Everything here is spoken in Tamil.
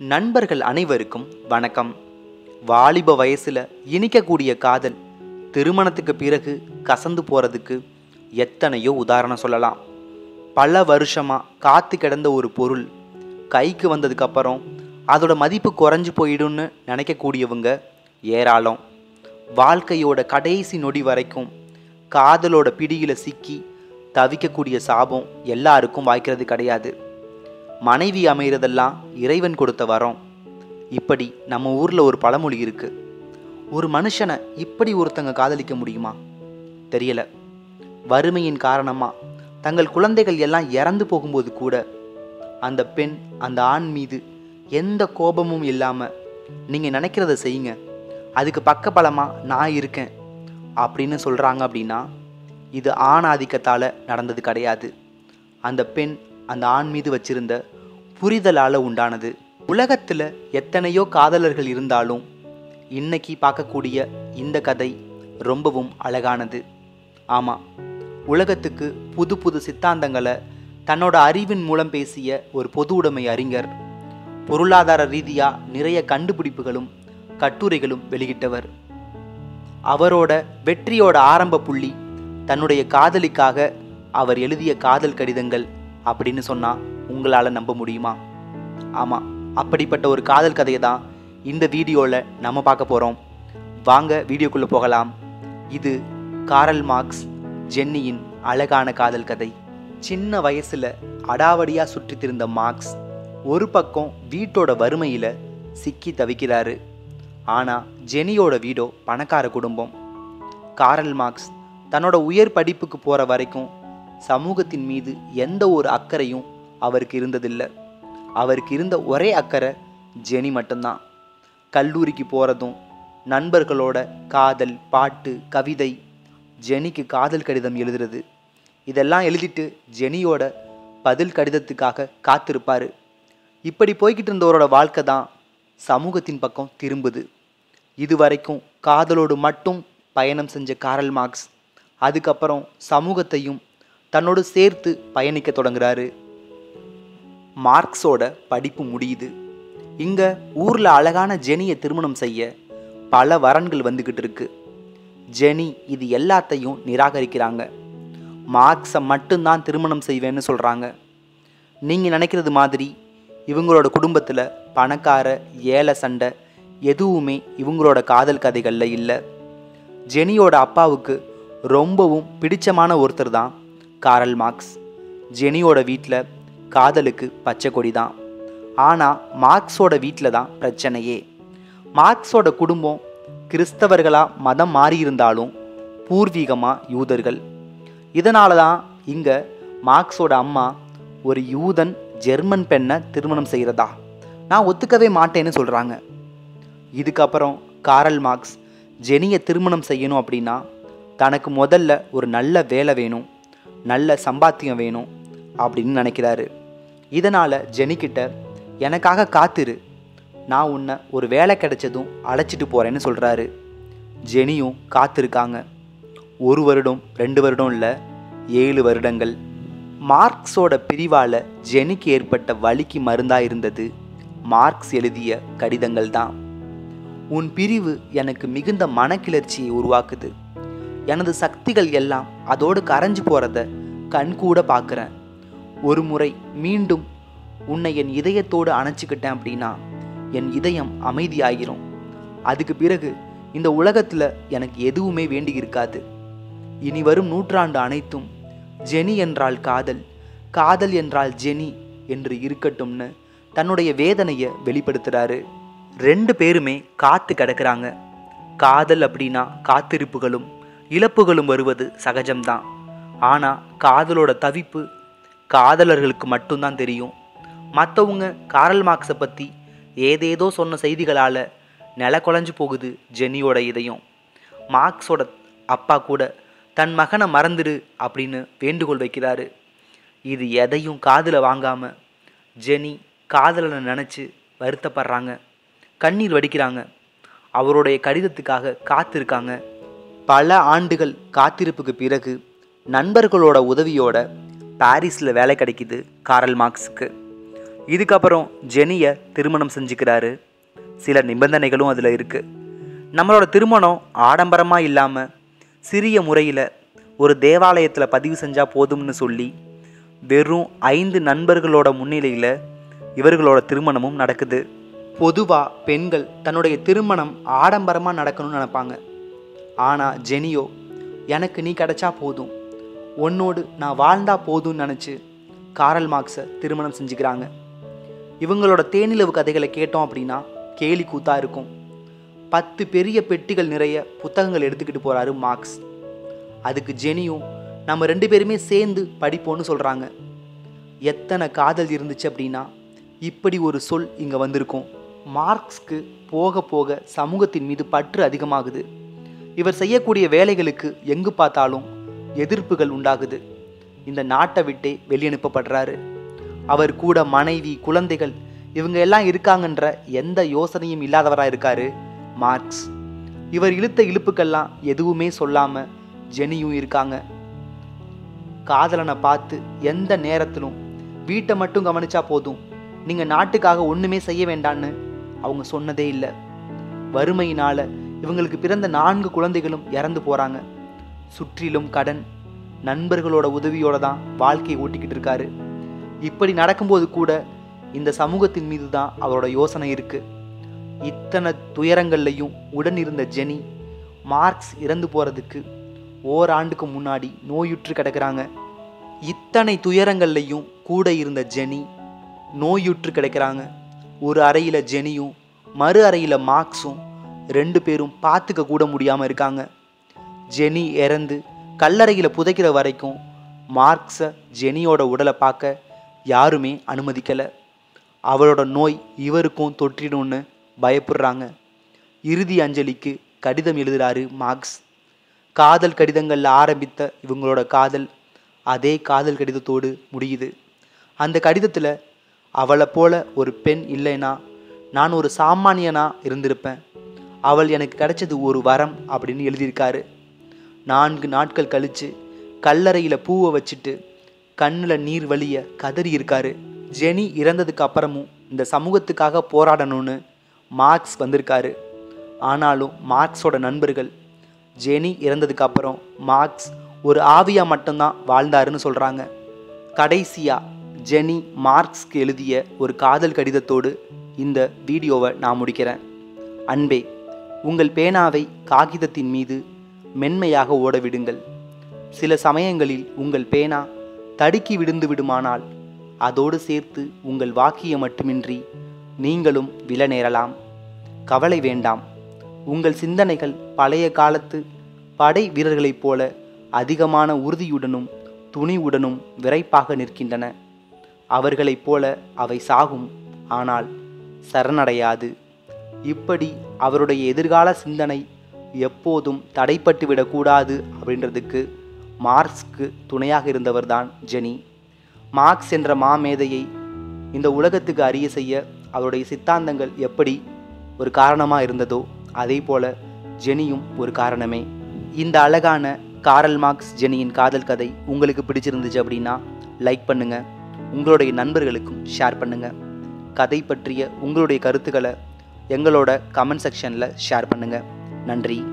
நண்பர்கள் அனைவருக்கும் வணக்கம் வாலிப வயசுல இனிக்கக்கூடிய காதல் திருமணத்துக்கு பிறகு கசந்து போறதுக்கு எத்தனையோ உதாரணம் சொல்லலாம் பல வருஷமா காத்து கிடந்த ஒரு பொருள் கைக்கு வந்ததுக்கு அப்புறம் அதோட மதிப்பு குறைஞ்சு போயிடும்னு நினைக்கக்கூடியவங்க ஏராளம் வாழ்க்கையோட கடைசி நொடி வரைக்கும் காதலோட பிடியில சிக்கி தவிக்கக்கூடிய சாபம் எல்லாருக்கும் வாய்க்கிறது கிடையாது மனைவி அமைகிறதெல்லாம் இறைவன் கொடுத்த வரம் இப்படி நம்ம ஊரில் ஒரு பழமொழி இருக்கு ஒரு மனுஷனை இப்படி ஒருத்தங்க காதலிக்க முடியுமா தெரியல வறுமையின் காரணமாக தங்கள் குழந்தைகள் எல்லாம் இறந்து போகும்போது கூட அந்த பெண் அந்த ஆண் மீது எந்த கோபமும் இல்லாமல் நீங்கள் நினைக்கிறத செய்யுங்க அதுக்கு பக்கபலமாக நான் இருக்கேன் அப்படின்னு சொல்கிறாங்க அப்படின்னா இது ஆண் ஆதிக்கத்தால் நடந்தது கிடையாது அந்த பெண் அந்த ஆண் மீது வச்சிருந்த புரிதலால் உண்டானது உலகத்தில் எத்தனையோ காதலர்கள் இருந்தாலும் இன்னைக்கு பார்க்கக்கூடிய இந்த கதை ரொம்பவும் அழகானது ஆமாம் உலகத்துக்கு புது புது சித்தாந்தங்களை தன்னோட அறிவின் மூலம் பேசிய ஒரு பொது உடைமை அறிஞர் பொருளாதார ரீதியாக நிறைய கண்டுபிடிப்புகளும் கட்டுரைகளும் வெளியிட்டவர் அவரோட வெற்றியோட ஆரம்ப புள்ளி தன்னுடைய காதலிக்காக அவர் எழுதிய காதல் கடிதங்கள் அப்படின்னு சொன்னா உங்களால் நம்ப முடியுமா ஆமாம் அப்படிப்பட்ட ஒரு காதல் கதையை தான் இந்த வீடியோவில் நம்ம பார்க்க போகிறோம் வாங்க வீடியோக்குள்ளே போகலாம் இது காரல் மார்க்ஸ் ஜென்னியின் அழகான காதல் கதை சின்ன வயசில் அடாவடியாக சுற்றித் திரிந்த மார்க்ஸ் ஒரு பக்கம் வீட்டோட வறுமையில் சிக்கி தவிக்கிறாரு ஆனால் ஜெனியோட வீடோ பணக்கார குடும்பம் காரல் மார்க்ஸ் தன்னோட உயர் படிப்புக்கு போகிற வரைக்கும் சமூகத்தின் மீது எந்த ஒரு அக்கறையும் அவருக்கு இருந்ததில்லை அவருக்கு இருந்த ஒரே அக்கறை ஜெனி மட்டும்தான் கல்லூரிக்கு போகிறதும் நண்பர்களோட காதல் பாட்டு கவிதை ஜெனிக்கு காதல் கடிதம் எழுதுறது இதெல்லாம் எழுதிட்டு ஜெனியோட பதில் கடிதத்துக்காக காத்திருப்பார் இப்படி போய்கிட்டு இருந்தவரோட வாழ்க்கை தான் சமூகத்தின் பக்கம் திரும்புது இதுவரைக்கும் காதலோடு மட்டும் பயணம் செஞ்ச காரல் மார்க்ஸ் அதுக்கப்புறம் சமூகத்தையும் தன்னோடு சேர்த்து பயணிக்க தொடங்குறாரு மார்க்ஸோட படிப்பு முடியுது இங்க ஊர்ல அழகான ஜெனியை திருமணம் செய்ய பல வரன்கள் வந்துகிட்டு இருக்கு ஜெனி இது எல்லாத்தையும் நிராகரிக்கிறாங்க மார்க்ஸை மட்டும்தான் திருமணம் செய்வேன்னு சொல்றாங்க நீங்க நினைக்கிறது மாதிரி இவங்களோட குடும்பத்தில் பணக்கார ஏழை சண்டை எதுவுமே இவங்களோட காதல் கதைகளில் இல்லை ஜெனியோட அப்பாவுக்கு ரொம்பவும் பிடிச்சமான ஒருத்தர் தான் காரல் மார்க்ஸ் ஜெனியோட வீட்டில் காதலுக்கு பச்சை கொடி தான் ஆனால் மார்க்ஸோட வீட்டில் தான் பிரச்சனையே மார்க்ஸோட குடும்பம் கிறிஸ்தவர்களாக மதம் மாறியிருந்தாலும் பூர்வீகமாக யூதர்கள் இதனால தான் இங்கே மார்க்ஸோட அம்மா ஒரு யூதன் ஜெர்மன் பெண்ணை திருமணம் செய்கிறதா நான் ஒத்துக்கவே மாட்டேன்னு சொல்கிறாங்க இதுக்கப்புறம் காரல் மார்க்ஸ் ஜெனியை திருமணம் செய்யணும் அப்படின்னா தனக்கு முதல்ல ஒரு நல்ல வேலை வேணும் நல்ல சம்பாத்தியம் வேணும் அப்படின்னு நினைக்கிறாரு இதனால் ஜெனிக்கிட்ட எனக்காக காத்திரு நான் உன்னை ஒரு வேலை கிடைச்சதும் அழைச்சிட்டு போகிறேன்னு சொல்கிறாரு ஜெனியும் காத்திருக்காங்க ஒரு வருடம் ரெண்டு வருடம் இல்லை ஏழு வருடங்கள் மார்க்ஸோட பிரிவால் ஜெனிக்கு ஏற்பட்ட வலிக்கு மருந்தாக இருந்தது மார்க்ஸ் எழுதிய கடிதங்கள் தான் உன் பிரிவு எனக்கு மிகுந்த மனக்கிளர்ச்சியை உருவாக்குது எனது சக்திகள் எல்லாம் அதோடு கரைஞ்சு போகிறத கண்கூட பார்க்குறேன் ஒரு முறை மீண்டும் உன்னை என் இதயத்தோடு அணைச்சிக்கிட்டேன் அப்படின்னா என் இதயம் அமைதியாகிரும் அதுக்கு பிறகு இந்த உலகத்தில் எனக்கு எதுவுமே வேண்டி இருக்காது இனி வரும் நூற்றாண்டு அனைத்தும் ஜெனி என்றால் காதல் காதல் என்றால் ஜெனி என்று இருக்கட்டும்னு தன்னுடைய வேதனையை வெளிப்படுத்துகிறாரு ரெண்டு பேருமே காத்து கிடக்குறாங்க காதல் அப்படின்னா காத்திருப்புகளும் இழப்புகளும் வருவது சகஜம்தான் ஆனால் காதலோட தவிப்பு காதலர்களுக்கு மட்டும்தான் தெரியும் மற்றவங்க காரல் மார்க்ஸை பற்றி ஏதேதோ சொன்ன செய்திகளால் நில குலைஞ்சு போகுது ஜெனியோட இதயம் மார்க்ஸோட அப்பா கூட தன் மகனை மறந்துடு அப்படின்னு வேண்டுகோள் வைக்கிறாரு இது எதையும் காதில் வாங்காமல் ஜெனி காதலனை நினச்சி வருத்தப்படுறாங்க கண்ணீர் வடிக்கிறாங்க அவருடைய கடிதத்துக்காக காத்திருக்காங்க பல ஆண்டுகள் காத்திருப்புக்கு பிறகு நண்பர்களோட உதவியோட பாரிஸில் வேலை கிடைக்குது காரல் மார்க்ஸுக்கு இதுக்கப்புறம் ஜெனியை திருமணம் செஞ்சுக்கிறாரு சில நிபந்தனைகளும் அதில் இருக்குது நம்மளோட திருமணம் ஆடம்பரமாக இல்லாமல் சிறிய முறையில் ஒரு தேவாலயத்தில் பதிவு செஞ்சால் போதும்னு சொல்லி வெறும் ஐந்து நண்பர்களோட முன்னிலையில் இவர்களோட திருமணமும் நடக்குது பொதுவாக பெண்கள் தன்னுடைய திருமணம் ஆடம்பரமாக நடக்கணும்னு நினைப்பாங்க ஆனால் ஜெனியோ எனக்கு நீ கிடைச்சா போதும் உன்னோடு நான் வாழ்ந்தா போதும்னு நினச்சி காரல் மார்க்ஸை திருமணம் செஞ்சுக்கிறாங்க இவங்களோட தேனிலவு கதைகளை கேட்டோம் அப்படின்னா கேலி கூத்தா இருக்கும் பத்து பெரிய பெட்டிகள் நிறைய புத்தகங்கள் எடுத்துக்கிட்டு போகிறாரு மார்க்ஸ் அதுக்கு ஜெனியும் நம்ம ரெண்டு பேருமே சேர்ந்து படிப்போம்னு சொல்கிறாங்க எத்தனை காதல் இருந்துச்சு அப்படின்னா இப்படி ஒரு சொல் இங்கே வந்திருக்கும் மார்க்ஸ்க்கு போக போக சமூகத்தின் மீது பற்று அதிகமாகுது இவர் செய்யக்கூடிய வேலைகளுக்கு எங்கு பார்த்தாலும் எதிர்ப்புகள் உண்டாகுது இந்த நாட்டை விட்டே வெளியனுப்பப்படுறாரு அவர் கூட மனைவி குழந்தைகள் இவங்க எல்லாம் இருக்காங்கன்ற எந்த யோசனையும் இல்லாதவராக இருக்காரு மார்க்ஸ் இவர் இழுத்த இழுப்புக்கெல்லாம் எதுவுமே சொல்லாம ஜெனியும் இருக்காங்க காதலனை பார்த்து எந்த நேரத்திலும் வீட்டை மட்டும் கவனிச்சா போதும் நீங்க நாட்டுக்காக ஒண்ணுமே செய்ய வேண்டான்னு அவங்க சொன்னதே இல்லை வறுமையினால இவங்களுக்கு பிறந்த நான்கு குழந்தைகளும் இறந்து போறாங்க சுற்றிலும் கடன் நண்பர்களோட உதவியோட தான் வாழ்க்கையை ஓட்டிக்கிட்டு இருக்காரு இப்படி நடக்கும்போது கூட இந்த சமூகத்தின் மீது தான் அவரோட யோசனை இருக்கு இத்தனை துயரங்கள்லையும் உடன் இருந்த ஜெனி மார்க்ஸ் இறந்து போறதுக்கு ஓராண்டுக்கு முன்னாடி நோயுற்று கிடக்குறாங்க இத்தனை துயரங்கள்லையும் கூட இருந்த ஜெனி நோயுற்று கிடக்குறாங்க ஒரு அறையில் ஜெனியும் மறு அறையில் மார்க்ஸும் ரெண்டு பேரும் பார்த்துக்க கூட முடியாமல் இருக்காங்க ஜெனி இறந்து கல்லறையில் புதைக்கிற வரைக்கும் மார்க்ஸை ஜெனியோட உடலை பார்க்க யாருமே அனுமதிக்கலை அவளோட நோய் இவருக்கும் தொற்றிடும்னு பயப்படுறாங்க இறுதி அஞ்சலிக்கு கடிதம் எழுதுறாரு மார்க்ஸ் காதல் கடிதங்களில் ஆரம்பித்த இவங்களோட காதல் அதே காதல் கடிதத்தோடு முடியுது அந்த கடிதத்தில் அவளை போல ஒரு பெண் இல்லைனா நான் ஒரு சாமானியனா இருந்திருப்பேன் அவள் எனக்கு கிடைச்சது ஒரு வரம் அப்படின்னு எழுதியிருக்காரு நான்கு நாட்கள் கழித்து கல்லறையில் பூவை வச்சுட்டு கண்ணில் நீர் வழிய கதறி இருக்காரு ஜெனி இறந்ததுக்கு அப்புறமும் இந்த சமூகத்துக்காக போராடணும்னு மார்க்ஸ் வந்திருக்காரு ஆனாலும் மார்க்ஸோட நண்பர்கள் ஜெனி இறந்ததுக்கு அப்புறம் மார்க்ஸ் ஒரு ஆவியா மட்டும்தான் வாழ்ந்தாருன்னு சொல்கிறாங்க கடைசியா ஜெனி மார்க்ஸ்க்கு எழுதிய ஒரு காதல் கடிதத்தோடு இந்த வீடியோவை நான் முடிக்கிறேன் அன்பே உங்கள் பேனாவை காகிதத்தின் மீது மென்மையாக ஓட விடுங்கள் சில சமயங்களில் உங்கள் பேனா தடுக்கி விழுந்து விடுமானால் அதோடு சேர்த்து உங்கள் வாக்கியம் மட்டுமின்றி நீங்களும் விழ நேரலாம் கவலை வேண்டாம் உங்கள் சிந்தனைகள் பழைய காலத்து படை வீரர்களைப் போல அதிகமான உறுதியுடனும் துணிவுடனும் விரைப்பாக நிற்கின்றன அவர்களைப் போல அவை சாகும் ஆனால் சரணடையாது இப்படி அவருடைய எதிர்கால சிந்தனை எப்போதும் தடைப்பட்டு விடக்கூடாது அப்படின்றதுக்கு மார்க்ஸ்க்கு துணையாக இருந்தவர்தான் ஜெனி மார்க்ஸ் என்ற மாமேதையை இந்த உலகத்துக்கு அறிய செய்ய அவருடைய சித்தாந்தங்கள் எப்படி ஒரு காரணமாக இருந்ததோ அதே போல ஜெனியும் ஒரு காரணமே இந்த அழகான காரல் மார்க்ஸ் ஜெனியின் காதல் கதை உங்களுக்கு பிடிச்சிருந்துச்சு அப்படின்னா லைக் பண்ணுங்க உங்களுடைய நண்பர்களுக்கும் ஷேர் பண்ணுங்க கதை பற்றிய உங்களுடைய கருத்துக்களை எங்களோட கமெண்ட் செக்ஷனில் ஷேர் பண்ணுங்க நன்றி